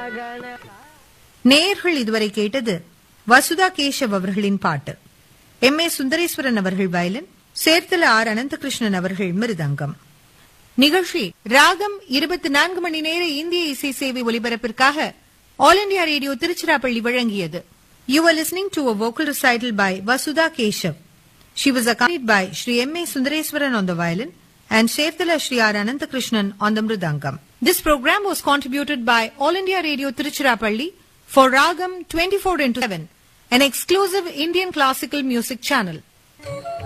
நேயர்கள் இதுவரை கேட்டது வசுதா கேஷவ் அவர்களின் பாட்டு எம் ஏ சுந்தரேஸ்வரன் அவர்கள் வயலின் சேர்த்தல ஆர் அனந்தகிருஷ்ணன் அவர்கள் மிருதங்கம் நிகழ்ச்சி ராகம் இருபத்தி நான்கு மணி நேர இந்திய இசை சேவை ஒலிபரப்பிற்காக ஆல் இண்டியா ரேடியோ திருச்சிராப்பள்ளி வழங்கியது you are listening to a vocal recital by Vasudha Keshav She was accompanied by Sri M.A. Sundareswaran on the violin and Sherthala Sri R. Ananthakrishnan on the mridangam. This program was contributed by All India Radio Tiruchirappalli for Ragam 24 into 7, an exclusive Indian classical music channel.